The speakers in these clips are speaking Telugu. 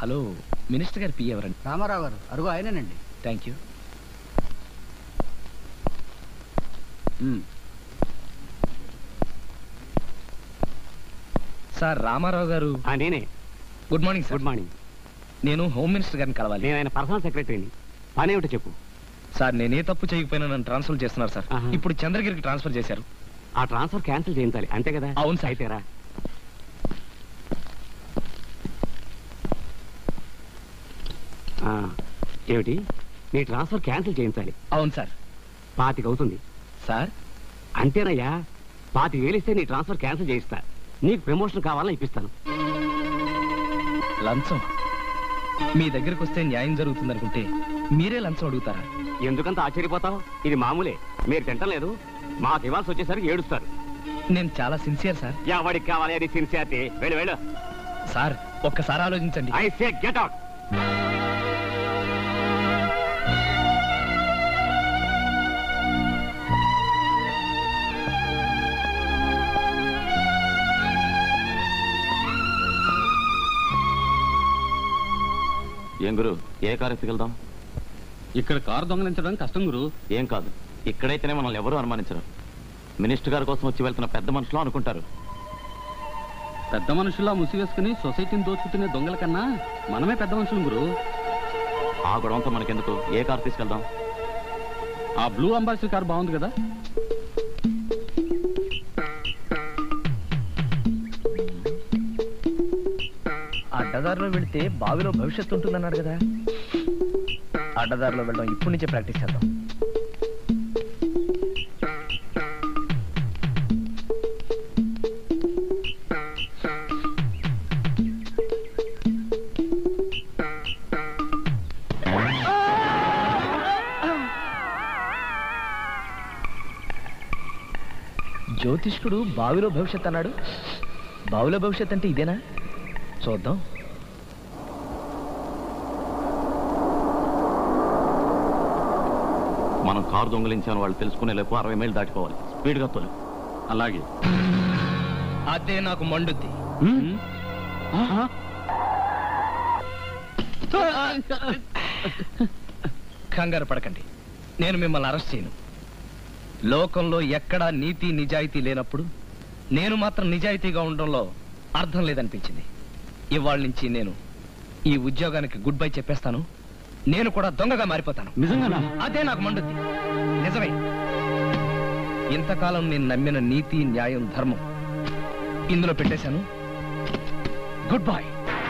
హలో మినిస్టర్ గారు పి ఎవరండి రామారావు గారు అరుగు ఆయనేనండి థ్యాంక్ యూ సార్ రామారావు గారు ఆ, నేనే good morning sir good morning నేను హోమ్ మినిస్టర్ గారిని కలవాలి నేను ఆయన పర్సనల్ సెక్రటరీని పని ఏమిటో చెప్పు సార్ నేనే తప్పు చేయకపోయినా నన్ను ట్రాన్స్ఫర్ చేస్తున్నారు సార్ ఆహా. ఇప్పుడు చంద్రగిరికి ట్రాన్స్ఫర్ చేశారు ఆ ట్రాన్స్ఫర్ క్యాన్సిల్ చేయించాలి అంతే కదా అవును సార్. అయితేరా ఆ, ఏమిటి నీ ట్రాన్స్ఫర్ క్యాన్సిల్ చేయించాలి అవును సార్ పాతిక అవుతుంది సార్ అంతేనయ్యా పాతి వేలిస్తే నీ ట్రాన్స్ఫర్ క్యాన్సిల్ చేయిస్తా నీకు ప్రమోషన్ కావాలని ఇప్పిస్తాను లంచం మీ దగ్గరకు వస్తే న్యాయం జరుగుతుంది అనుకుంటే మీరే లంచం అడుగుతారా ఎందుకంత ఆశ్చర్యపోతావు ఇది మామూలే మీరు తింటలేదు మాకు ఇవ్వాల్సి వచ్చేసరికి ఏడుస్తారు నేను చాలా సిన్సియర్ సార్ ఎవడికి కావాలి అది సిన్సియారిటీ వెళ్ళు వెళ్ళు సార్ ఒక్కసారి ఆలోచించండి ఐ సే గెట్ అవుట్ ఏం గురు ఏ కారు ఎత్తుకెళ్దాం ఇక్కడ కారు దొంగలించడం కష్టం గురు ఏం కాదు ఇక్కడైతేనే మనల్ని ఎవరూ అనుమానించరు మినిస్టర్ గారి కోసం వచ్చి వెళ్తున్న పెద్ద మనుషులు అనుకుంటారు పెద్ద మనుషుల్లా ముసివేసుకుని సొసైటీని దోచుకునే దొంగల కన్నా మనమే పెద్ద మనుషులు గురు ఆ గొడవంతో మనకెందుకు ఏ కారు తీసుకెళ్దాం ఆ బ్లూ అంబాసిడర్ కార్ బాగుంది కదా అడ్డదారిలో వెళితే బావిలో భవిష్యత్తు ఉంటుందన్నాడు కదా అడ్డదారిలో వెళ్ళడం ఇప్పటి నుంచే ప్రాక్టీస్ చేద్దాం జ్యోతిష్కుడు బావిలో భవిష్యత్ అన్నాడు బావిలో భవిష్యత్ అంటే ఇదేనా చూద్దాం మనం కారు దొంగలించామని వాళ్ళు తెలుసుకునే లేపు అరవై మైలు దాటిపోవాలి స్పీడ్గా తోలు అలాగే అదే నాకు మండుద్ది కంగారు పడకండి నేను మిమ్మల్ని అరెస్ట్ చేయను లోకంలో ఎక్కడా నీతి నిజాయితీ లేనప్పుడు నేను మాత్రం నిజాయితీగా ఉండడంలో అర్థం లేదనిపించింది ఇవాళ నుంచి నేను ఈ ఉద్యోగానికి గుడ్ బై చెప్పేస్తాను నేను కూడా దొంగగా మారిపోతాను నిజంగానా అదే నాకు మండుద్ది నిజమే ఇంతకాలం నేను నమ్మిన నీతి న్యాయం ధర్మం ఇందులో పెట్టేశాను గుడ్ బాయ్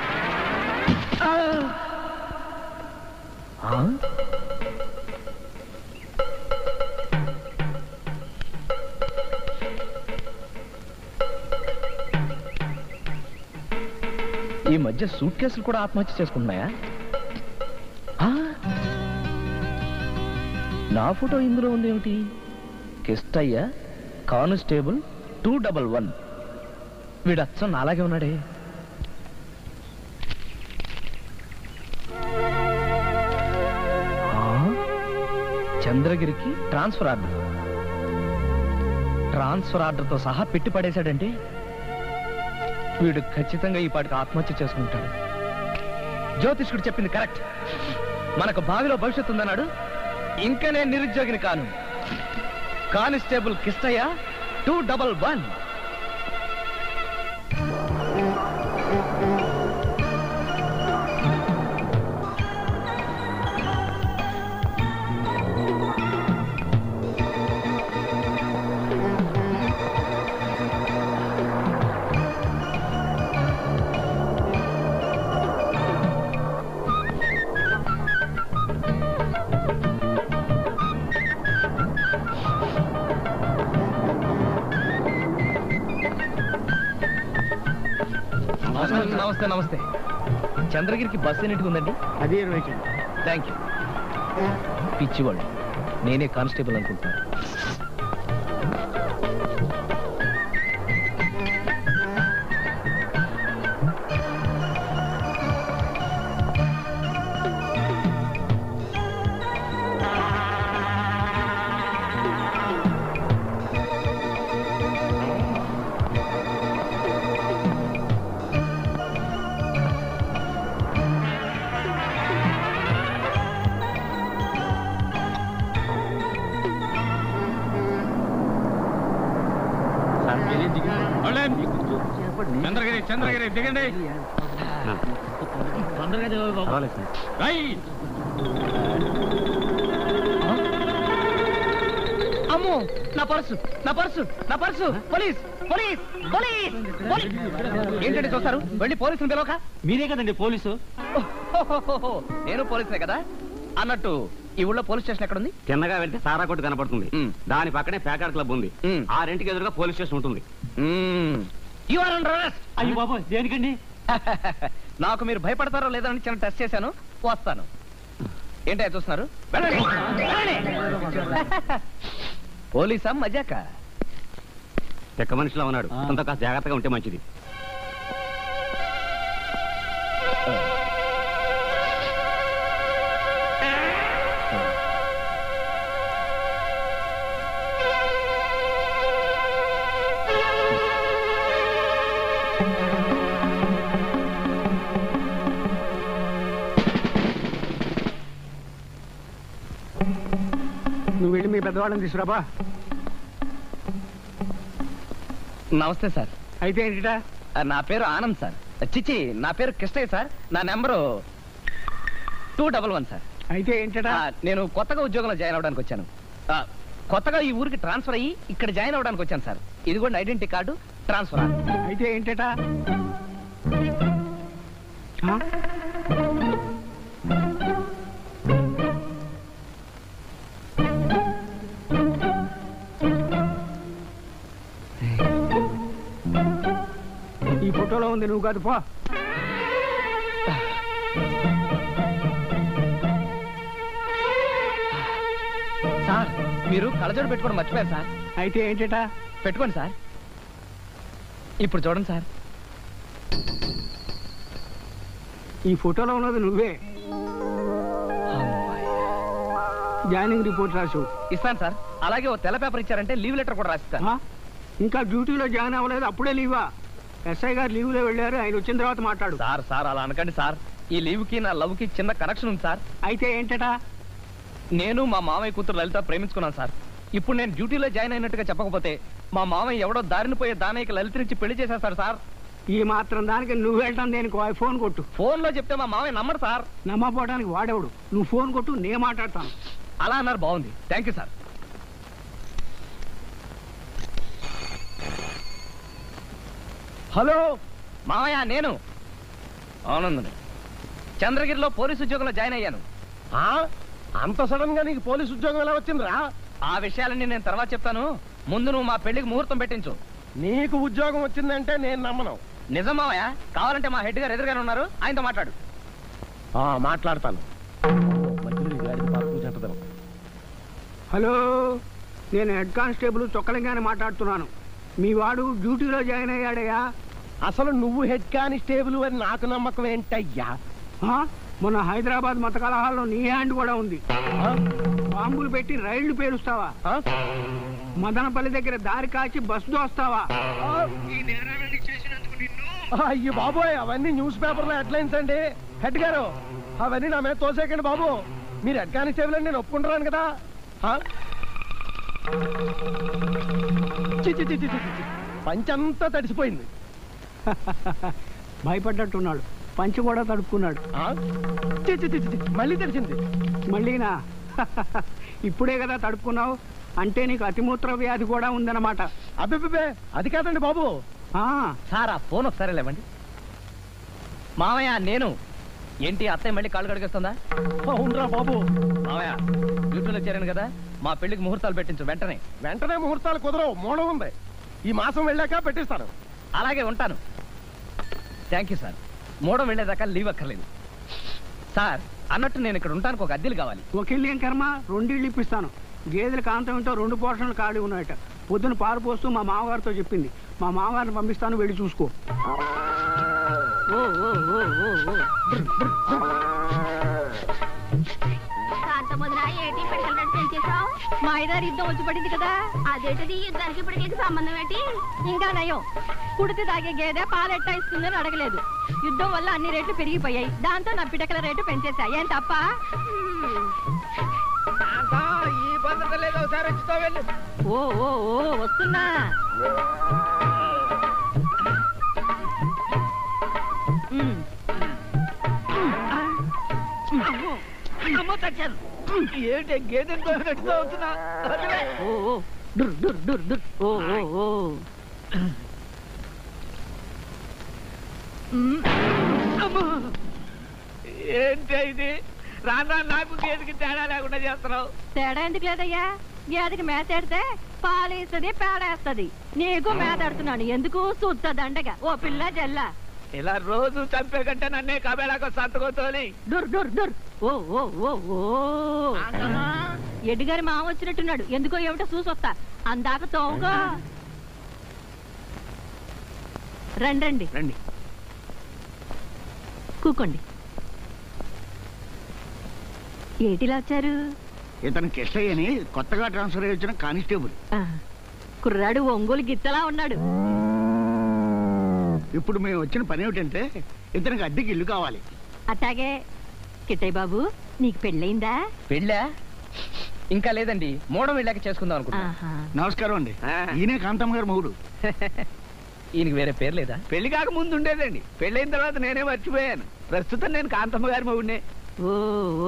ఈ మధ్య సూట్ కేసులు కూడా ఆత్మహత్య చేసుకుంటున్నాయా ఆ? నా ఫోటో ఇందులో ఉంది ఏమిటి Kishtaiah constable two double one వీడు అచ్చం నాలాగే ఉన్నాడే ఆ? చంద్రగిరికి ట్రాన్స్ఫర్ ఆర్డర్ ట్రాన్స్ఫర్ ఆర్డర్తో సహా పెట్టి పడేశాడంటే వీడు ఖచ్చితంగా ఈ పాటికి ఆత్మహత్య చేసుకుంటాడు జ్యోతిష్కుడు చెప్పింది కరెక్ట్ మనకు బావిలో భవిష్యత్తు ఉందన్నాడు ఇంకా నేను నిరుద్యోగిని కాను constable Kishtaiah two double one నమస్తే నమస్తే చంద్రగిరికి బస్ ఎన్నిటికి ఉందండి అది ఇరవై థ్యాంక్ యూ పిచ్చివాళ్ళు నేనే కానిస్టేబుల్ అనుకుంటున్నాను చంద్రగిరి చంద్రగిరి దిగండి పర్వాలేదు సార్ రైట్ అమ్మో నా పర్సు నా పర్సు నా purse police police police police ఏంటంటే చూస్తారు వెళ్ళి పోలీసుని పిలవక మీరే కదండి పోలీసు ఓహోహోహో, నేను పోలీసులే కదా అన్నట్టు ఈ ఊళ్ళో పోలీస్ స్టేషన్ ఎక్కడ ఉంది చిన్నగా వెళ్తే సారా కొట్టు కనపడుతుంది మ్. దాని పక్కనే ప్యాకాడ్ క్లబ్ ఉంది మ్. ఆ రెంటికి ఎదురుగా పోలీస్ స్టేషన్ ఉంటుంది యు ఆర్ అండర్ అరెస్ట్ అయ్యి బాబా దేనికండి నాకు మీరు భయపడతారో లేదో అని చిన్న టెస్ట్ చేశాను వస్తాను ఏంటో చూస్తున్నారు వెళ్ళండి, వెళ్ళండి. పోలీసా మజాక చెక్క మనిషిలో ఉన్నాడు అంత కాస్త జాగ్రత్తగా ఉంటే మంచిది నువ్వు వెళ్ళి మీ పెద్దవాళ్ళని తీసుకురాబా నమస్తే సార్ అయితే ఏంటిటా ఆ, నా పేరు ఆనంద్ సార్ చిచి నా పేరు కృష్ణయ్య సార్ నా number two double one sir అయితే ఏంటటా ఆ, నేను కొత్తగా ఉద్యోగంలో జాయిన్ అవడానికి వచ్చాను ఆ, కొత్తగా ఈ ఊరికి ట్రాన్స్ఫర్ అయ్యి ఇక్కడ జాయిన్ అవడానికి వచ్చాను సార్ ఇది కూడా ఐడెంటిటీ కార్డు ట్రాన్స్ఫర్ అయితే ఏంటటా ఆ? ఈ ఫోటోలో ఉంది నువ్వు కాదు పో సార్ మీరు కళ్ళజోడు పెట్టుకోవడం మర్చిపోయారు సార్ అయితే ఏంటటా పెట్టుకోండి సార్ ఇప్పుడు చూడండి సార్ ఈ ఫోటోలో ఉన్నది నువ్వే జాయినింగ్ రిపోర్ట్ రాసు ఇస్తాను సార్ అలాగే ఓ తెల్ల పేపర్ ఇచ్చారంటే లీవ్ లెటర్ కూడా రాసిస్తాను ఆ? ఇంకా డ్యూటీలో జాయిన్ అవ్వలేదు అప్పుడే లీవా ఎస్ఐ గారు లీవ్లో వెళ్ళారు ఆయన వచ్చిన తర్వాత మాట్లాడు సార్ సార్ అలా అనకండి సార్ ఈ లీవ్ కి నా లవ్ కి చిన్న కనెక్షన్ ఉంది సార్ అయితే ఏంటటా నేను మా మామయ్య కూతురు లలిత ప్రేమించుకున్నాను సార్ ఇప్పుడు నేను డ్యూటీలో జాయిన్ అయినట్టుగా చెప్పకపోతే మా మామయ్య ఎవడో దారిని పోయే దానయ్యకి లలితనిచ్చి పెళ్లి చేసేస్తాడు సార్ ఈ మాత్రం దానికి నువ్వు వెళ్ళటం దేనికి ఓ ఫోన్ కొట్టు ఫోన్ లో చెప్తే మా మామయ్య నమ్మడు సార్ నమ్మపోవడానికి వాడేవాడు నువ్వు ఫోన్ కొట్టు నేను మాట్లాడతాను అలా అన్నారు బాగుంది థ్యాంక్ యూ సార్ హలో మామయ్య నేను ఆనందని చంద్రగిరిలో పోలీసు ఉద్యోగంలో జాయిన్ అయ్యాను అంత సడన్ గా నీకు పోలీస్ ఉద్యోగం ఎలా వచ్చిందిరా ఆ విషయాలన్నీ నేను తర్వాత చెప్తాను ముందు నువ్వు మా పెళ్లికి ముహూర్తం పెట్టించు నీకు ఉద్యోగం వచ్చిందంటే నేను నమ్మను నిజం మామయ్య కావాలంటే మా హెడ్ గారు ఎదురుగానే ఉన్నారు ఆయనతో మాట్లాడు ఆ, మాట్లాడతాను మధ్యలో ఈ గాడిద పాపం చెడ్డదనం. హలో నేను హెడ్ కానిస్టేబుల్ చొక్కలింగానే మాట్లాడుతున్నాను మీ వాడు డ్యూటీలో జాయిన్ అయ్యాడయ్యా అసలు నువ్వు హెడ్ కానిస్టేబుల్ అని నాకు నమ్మకం ఏంటయ్యా ఆ? మొన్న హైదరాబాద్ మత కలహాల్లో నీ హ్యాండ్ కూడా ఉంది ఆ? బాంబులు పెట్టి రైళ్లు పేలుస్తావా ఆ? మదనపల్లి దగ్గర దారి కాచి బస్సు దోస్తావా అయ్యో బాబోయ్ అవన్నీ న్యూస్ పేపర్ లో హెడ్లైన్స్ అండి హెడ్ గారు అవన్నీ నా మీద తోసేకండి బాబు మీరు హెడ్ కానిస్టేబుల్ అని నేను ఒప్పుకుంటున్నాను కదా ఆ? చి, చి, చి, చి, చి, చి. పంచంతా తడిసిపోయింది భయపడ్డట్టున్నాడు పంచి కూడా తడుపుకున్నాడు ఆ? చి, చి, చి, చి, చి. మళ్ళీ తెలిసింది మళ్ళీనా ఇప్పుడే కదా తడుపుకున్నావు అంటే నీకు అతిమూత్ర వ్యాధి కూడా ఉందన్నమాట అబ్బే అది కాదండి బాబు ఆ, సార్ ఆ ఫోన్ ఒకసారి లేవండి మామయ్య నేను ఏంటి అత్తయ్య మళ్ళీ కాళ్ళు కడిగేస్తుందా అవునరా బాబు మామయ్య డ్యూటీలో చేరాను కదా మా పెళ్లికి ముహూర్తాలు పెట్టించు వెంటనే వెంటనే ముహూర్తాలు కుదరవు మూడం ఉంది ఈ మాసం వెళ్ళాక పెట్టిస్తాను అలాగే ఉంటాను థ్యాంక్ యూ సార్ మూడం వెళ్ళేదాకా లీవ్ అక్కర్లేదు సార్ అన్నట్టు నేను ఇక్కడ ఉంటానికి ఒక అద్దెలు కావాలి ఒక ఇల్లు ఏం కర్మ రెండిళ్ళు ఇప్పిస్తాను గేదెల కాంతం ఏంటో రెండు పోర్షన్లు ఖాళీ ఉన్నాయట పొద్దున పాలు పోస్తూ మా మామగారితో చెప్పింది మా మామగారిని పంపిస్తాను వెళ్ళి చూసుకో ఓ, ఓ, ఓ, ఓ, ఓ. కాంతముద్ర ఏంటి పిడకలు పెంచేసావు మా ఐదారు యుద్ధం వచ్చి పడింది కదా అదేంటిది యుద్ధానికి పిడకలకి సంబంధం ఏంటి ఇంకా నయం కుడితి తాగే గేదె పాలెట్టా ఇస్తుందని అడగలేదు యుద్ధం వల్ల అన్ని రేట్లు పెరిగిపోయాయి దాంతో నా పిడకల రేటు పెంచేశా ఏం తప్ప హ్మ్. ఓ ఓ ఓ వస్తున్నా ఉమ్. అమ్మో చచ్చాను ఏంటి గేదె తోసినట్టుగా అవుతున్నా వదిలే. ఓ ఓ, డుర్ డుర్ డుర్ డుర్ ఓ ఓ ఓ ఉమ్. అమ్మో. ఏంటి ఇది రానా నాకు గేదెకి తేడా లేకుండా చేస్తున్నావు తేడా ఎందుకు లేదయ్యా గేదెకి మేత ఎడితే పాలేస్తుంది పేడేస్తుంది నీకు మేత ఎడుతున్నాను ఎందుకు సుత్త దండగా ఓ పిల్ల జల్ల ఇలా రోజు చంపే కంటే నన్నే కబేళాకు సంతకోతోని డుర్ డుర్ డుర్ ఓ ఓ ఓ ఓ ఎడ్డిగారి మామ వచ్చినట్టున్నాడు ఎందుకో ఏమిటో చూసొస్తా అందాక తోగా రండి రండి రండి కూకోండి ఏటిలా వచ్చారు ఇతను కిష్టయ్య అని కొత్తగా ట్రాన్స్ఫర్ అయ్యి వచ్చిన కానిస్టేబుల్ ఆ, కుర్రాడు ఒంగోలు గిత్తలా ఉన్నాడు ఇప్పుడు మేము వచ్చిన పని ఏమిటంటే ఇతనికి అద్దెకి ఇల్లు కావాలి అట్టాగే కిట్టయ్య బాబు నీకు పెళ్ళయిందా పెళ్ళా ఇంకా లేదండి మూడం వెళ్ళాక చేసుకుందాం అనుకుంటా ఆహా. నమస్కారం అండి ఈయనే కాంతమ్మ గారు మొగుడు ఈయనకి వేరే పేరు లేదా పెళ్లి కాక ముందు ఉండేదండి పెళ్ళైన తర్వాత నేనే మర్చిపోయాను ప్రస్తుతం నేను కాంతమ్మ గారి మొగుడినే ఓ ఓ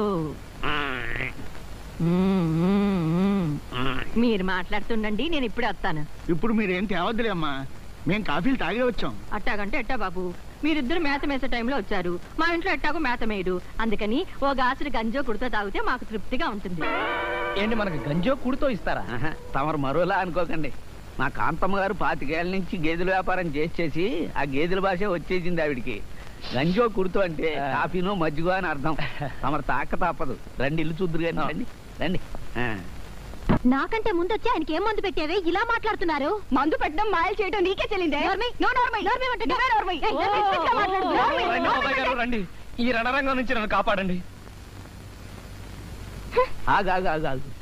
మ్మ్, మ్మ్, మ్మ్. మీరు మాట్లాడుతుండండి నేను ఇప్పుడే వస్తాను ఇప్పుడు మీరేం తేవద్దులే అమ్మా మేము కాఫీలు తాగే వచ్చాం అట్టాగంటే ఎట్టా బాబు మీరిద్దరు మేత మేసే టైంలో వచ్చారు మా ఇంట్లో ఎట్టాగో మేత మేయడు అందుకని ఓ గాసులు గంజో కుడితో తాగితే మాకు తృప్తిగా ఉంటుంది ఏంటి మనకు గంజో కుడితో ఇస్తారా తమరు మరోలా అనుకోకండి మా కాంతమ్మ గారు పాతికేళ్ల నుంచి గేదెల వ్యాపారం చేసి చేసి ఆ గేదెల భాష వచ్చేసింది ఆవిడికి గంజో కుడుతూ అంటే కాఫీనో మజ్జిగో అని అర్థం తమరు తాక తప్పదు రండి ఇల్లు చూద్దరు కానీ రండి రండి ఆ. నాకంటే ముందు వచ్చి ఆయనకి ఏం మందు పెట్టేవే ఇలా మాట్లాడుతున్నారు మందు పెట్టడం మాయలు చేయడం నీకే చెల్లిందే రండి బాబాయ్ గారు, రండి ఈ రణరంగం నుంచి నన్ను కాపాడండి ఆగు ఆగు ఆగు ఆగు